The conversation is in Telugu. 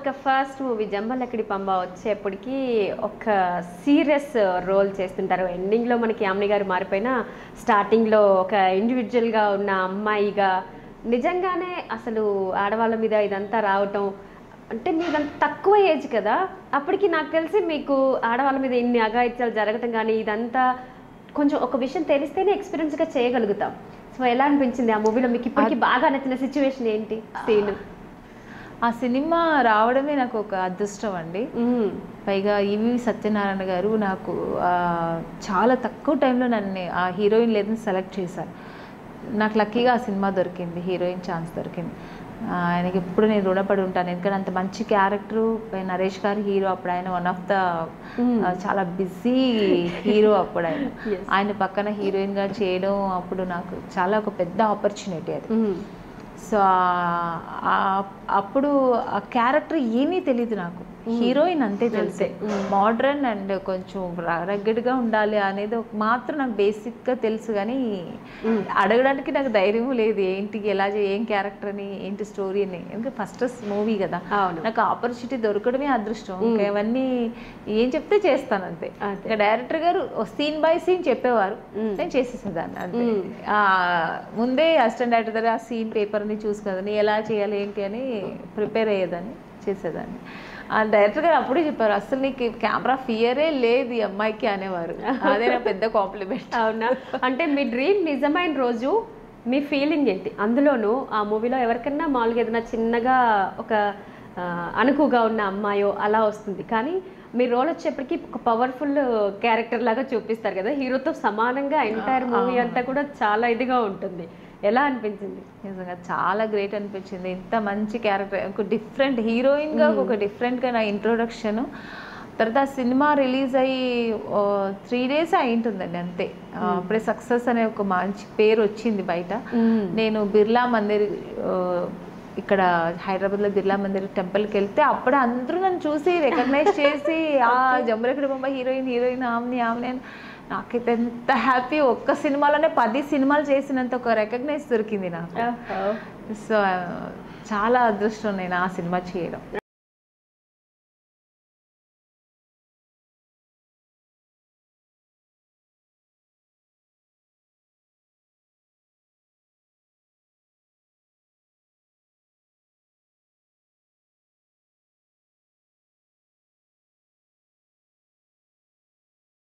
యొక్క ఫస్ట్ మూవీ జంబలక్కడి పంబ వచ్చేప్పటికి ఒక సీరియస్ రోల్ చేస్తుంటారు ఎండింగ్లో మనకి యామిని గారు మారిపోయినా స్టార్టింగ్లో ఒక ఇండివిజువల్గా ఉన్న అమ్మాయిగా నిజంగానే అసలు ఆడవాళ్ళ మీద ఇదంతా రావటం అంటే మీదంత తక్కువ ఏజ్ కదా అప్పటికి నాకు తెలిసి మీకు ఆడవాళ్ళ మీద ఇన్ని అఘాయిత్యాలు జరగటం కానీ ఇదంతా కొంచెం ఒక విషయం తెలిస్తేనే ఎక్స్పీరియన్స్గా చేయగలుగుతాం సో ఎలా అనిపించింది ఆ మూవీలో మీకు ఇప్పటికి బాగా నచ్చిన సిచ్యువేషన్ ఏంటి సీన్ ఆ సినిమా రావడమే నాకు ఒక అదృష్టం అండి పైగా ఈవి సత్యనారాయణ గారు నాకు ఆ, చాలా తక్కువ టైంలో నన్ను ఆ హీరోయిన్ లేదని సెలెక్ట్ చేశారు నాకు లక్కీగా ఆ సినిమా దొరికింది హీరోయిన్ ఛాన్స్ దొరికింది ఆ, ఆయనకి ఎప్పుడు నేను రుణపడి ఉంటాను ఎందుకంటే అంత మంచి క్యారెక్టరు నరేష్ గారు హీరో అప్పుడు ఆయన వన్ ఆఫ్ ద చాలా బిజీ హీరో అప్పుడు ఆయన Yes. ఆయన పక్కన హీరోయిన్గా చేయడం అప్పుడు నాకు చాలా ఒక పెద్ద ఆపర్చునిటీ అది సో ఆ- ఆ- అప్పుడు ఆ క్యారెక్టర్ ఏమీ తెలియదు నాకు హీరోయిన్ అంతే తెలిసే మోడ్రన్ అండ్ కొంచెం రగ్గడ్గా ఉండాలి అనేది ఒక మాత్రం నాకు బేసిక్గా తెలుసు కానీ అడగడానికి నాకు ధైర్యం లేదు ఏంటి ఎలా చే- ఏం క్యారెక్టర్ అని ఏంటి స్టోరీ అని ఎందుకంటే ఫస్ట్ మూవీ కదా అవును నాకు ఆపర్చునిటీ దొరకడమే అదృష్టం ఇంకా ఇవన్నీ ఏం చెప్తే చేస్తాను అంతే అదే. ఇంకా డైరెక్టర్ గారు సీన్ బై సీన్ చెప్పేవారు నేను చేసేసేదాన్ని అంతే ఆ, ముందే అసిస్టెంట్ డైరెక్టర్ దగ్గర ఆ సీన్ పేపర్ని చూసుకుందని ఎలా చేయాలి ఏంటి అని ప్రిపేర్ అయ్యేదాన్ని చేసేదాన్ని ఆ డైరెక్టర్ గారు అప్పుడే చెప్పారు అసలు నీకు కెమెరా ఫియరే లేదు ఈ అమ్మాయికి అనేవారు అదే నా పెద్ద కాంప్లిమెంట్ అవునా అంటే మీ డ్రీమ్ నిజమైన రోజు మీ ఫీలింగ్ ఏంటి అందులోనూ ఆ మూవీలో ఎవరికైనా మామూలుగా ఏదైనా చిన్నగా ఒక ఆ, అణుకుగా ఉన్న అమ్మాయో అలా వస్తుంది కానీ మీ రోల్ వచ్చేప్పటికి ఒక పవర్ఫుల్ క్యారెక్టర్ లాగా చూపిస్తారు కదా హీరోతో సమానంగా ఎంటైర్ మూవీ అంతా కూడా చాలా ఇదిగా ఉంటుంది ఎలా అనిపించింది నిజంగా చాలా గ్రేట్ అనిపించింది ఇంత మంచి క్యారెక్టర్ ఒక డిఫరెంట్ హీరోయిన్గా ఒక డిఫరెంట్గా నా ఇంట్రొడక్షన్ తర్వాత ఆ సినిమా రిలీజ్ అయ్యి త్రీ డేస్ అయి ఉంటుందండి అంతే ఆ, అప్పుడే సక్సెస్ అనే ఒక మంచి పేరు వచ్చింది బయట నేను బిర్లా మందిర్ ఆ, ఇక్కడ హైదరాబాద్లో బిర్లా మందిర్ టెంపుల్కి వెళ్తే అప్పుడే అందరూ నన్ను చూసి రికగ్నైజ్ చేసి ఆ జంబలకడి బొమ్మ హీరోయిన్ హీరోయిన్ ఆమెని ఆమెని అని నాకైతే ఎంత హ్యాపీ ఒక్క సినిమాలోనే పది సినిమాలు చేసినంత ఒక రికగ్నైజ్ దొరికింది నాకు సో చాలా అదృష్టం నేను ఆ సినిమా చేయడం